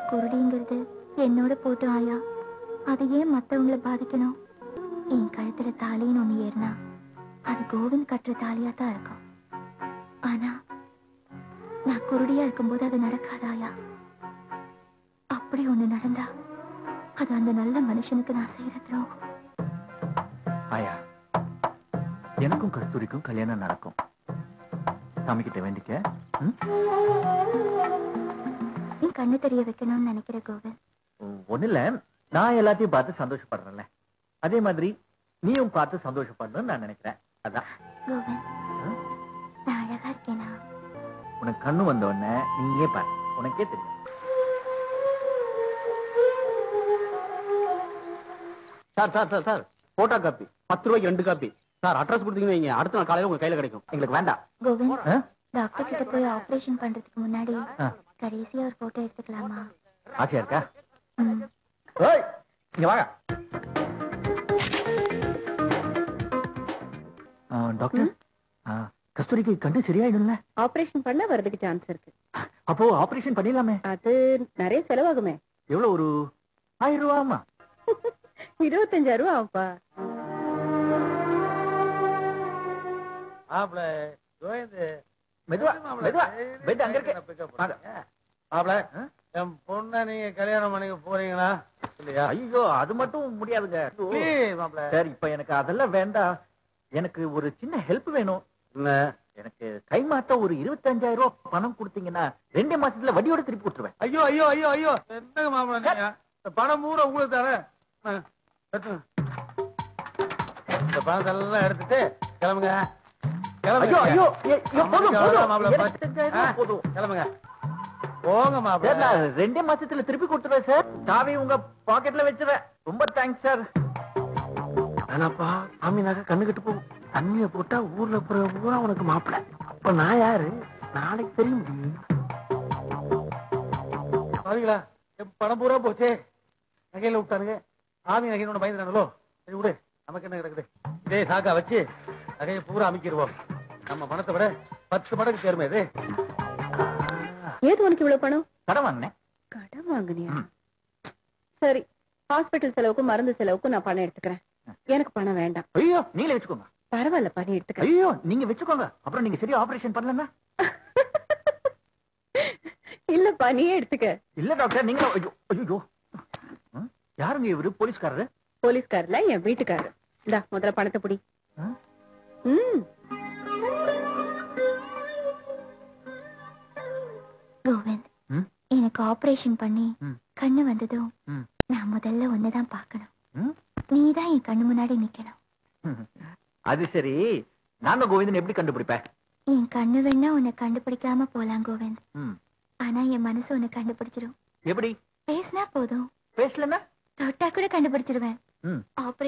குருடிங்கிறது என்னோட போட்டு ஆயா அது ஏன் மத்தவங்கள பாதிக்கணும் என் கழுத்துல தாலின்னு ஒண்ணு ஏறினா அது கோவிந்த் கட்டுற தாலியா தான் இருக்கும் ஆனா நான் குருடியா இருக்கும்போது அது நடக்காதாயா அப்படி ஒண்ணு நடந்தா அது அந்த நல்ல மனுஷனுக்கு நான் செய்யற துரோகம் ஆயா எனக்கும் கஸ்தூரிக்கும் கல்யாணம் நடக்கும் சாமி கிட்ட வேண்டிக்க ம்? நீ கண்ணு தெரிய வைக்கணும்னு நினைக்கிற கோவிந்த் ஒண்ணு இல்ல நான் எல்லாத்தையும் பார்த்து சந்தோஷப்படுறேன்ல அதே மாதிரி நீயும் பார்த்து சந்தோஷப்படணும்னு நான் நினைக்கிறேன் அதான் கோவிந்த் ம்? நான் அழகா இருக்கேனா உனக்கு கண்ணு வந்த உடனே நீயே பாரு உனக்கே தெரியும் sir sir sir sir photo copy பத்து ரூபாய்க்கு ரெண்டு காப்பி சார் அட்ரஸ் கொடுத்தீங்கன்னு வைங்க அடுத்த நாள் காலையில உங்க கையில கிடைக்கும் எங்களுக்கு வேண்டாம் கோவிந்த் ஆ? டாக்டர் கிட்ட போய் ஆபரேஷன் பண்றதுக்கு முன்னாடி ஆ. கடைசியா ஒரு போட்டோ எடுத்துக்கலாமா ஆசையா இருக்கா ம். ஏய், இங்க வாங்க ஆ, டாக்டர் ஆ, கஸ்தூரிக்கு கண்டு சரியாயிடும்ல ஆபரேஷன் பண்ண வரதுக்கு சான்ஸ் இருக்கு அப்போ ஆபரேஷன் பண்ணிடலாமே அது நிறைய செலவாகுமே எவ்வளவு ஒரு ஆயிரம் ரூபாமா இருபத்தஞ்சாயிரம் ரூபா ஆகும்பா மாப்பிள கோவிந்து மெதுவா மெதுவா பெட் அங்க இருக்கு மாப்பிள என் பொண்ண நீங்க கல்யாணம் பண்ணிக்க போறீங்களா இல்லையா ஐயோ அது மட்டும் முடியாதுங்க Please, மாப்பிள சார் இப்ப எனக்கு அதெல்லாம் வேண்டாம் எனக்கு ஒரு சின்ன ஹெல்ப் வேணும் என்ன எனக்கு கை மாத்த ஒரு இருபத்தஞ்சாயிரம் ரூபாய் பணம் கொடுத்தீங்கன்னா ரெண்டு மாசத்துல வட்டியோட திருப்பி கொடுத்துருவேன் ஐயோ ஐயோ ஐயோ ஐயோ என்னங்க மாப்பிள நீங்க இந்த பணம் பூரா உங்களுக்கு தரேன் ஆ, எடுத்துங்க. இந்த பணத்தை எல்லாம் எடுத்துட்டு கிளம்புங்க ஐயோ ஐயோ ஏ, ஐயோ, போதும் போதும் மாப்பிள இருபத்தஞ்சாயிரம் ரூபாய் போதும் கிளம்புங்க போங்க சார் மாப்பிள நான் ரெண்டே மாசத்துல திருப்பி கொடுத்துருவேன் சார் சாவி உங்க பாக்கெட்ல வச்சிருவேன் ரொம்ப தேங்க்ஸ் சார் ஆனாப்பா சாமி நகை கண்ணு கட்டு போகும் தண்ணிய போட்டா ஊர்ல போற பூரா உனக்கு மாப்பிள இப்ப நான் யாரு நாளைக்கு தெரிய முடியும் பாருங்களா என் பணம் பூரா போச்சே நகையில விட்டானுங்க ஆமி நகையோட பயந்துறாங்களோ சரி விடு நமக்கு என்ன கிடக்குது இதே சாக்கா வச்சு நகையை பூரா அமைக்கிடுவோம் நம்ம பணத்தை விட பத்து மடங்கு சேருமே இது ஏது உனக்கு இவ்வளவு பணம் கடன் வாங்கினேன் கடன் வாங்குனியா சரி ஹாஸ்பிட்டல் செலவுக்கும் மருந்து செலவுக்கும் நான் பணம் எடுத்துக்கிறேன் எனக்கு பணம் வேண்டாம் ஐயோ நீங்களே வச்சுக்கோங்க பரவாயில்ல பணம் எடுத்துக்கிறேன் ஐயோ நீங்க வச்சுக்கோங்க அப்புறம் நீங்க சரியா ஆபரேஷன் பண்ணலன்னா இல்லப்பா நீயே எடுத்துக்க இல்ல டாக்டர் நீங்க ஐயோ ஐயோ ம்? யாருங்க இவரு போலீஸ்காரரு போலீஸ்காரர்ல என் வீட்டுக்காரர் இந்தா முதல்ல பணத்தை புடி ஆ? ம் கோவிந்த் ம்? எனக்கு ஆபரேஷன் பண்ணி ம். கண்ணு வந்ததும் ம். நான் முதல்ல ஒன்னதான் பார்க்கணும் ம்? நீதான் என் கண்ணு முன்னாடி நிக்கணும் அது சரி நானும் கோவிந்தன் எப்படி கண்டுபிடிப்பேன் என் கண்ணு வேணா உன்னை கண்டுபிடிக்காம போலாம் கோவிந்த் ம். ஆனா என் மனசு உன்னை கண்டுபிடிச்சிரும் எப்படி பேசினா போதும் பேசலன்னா தொட்டா கூட கண்டுபிடிச்சிருவேன் ம். ஆபரேஷன்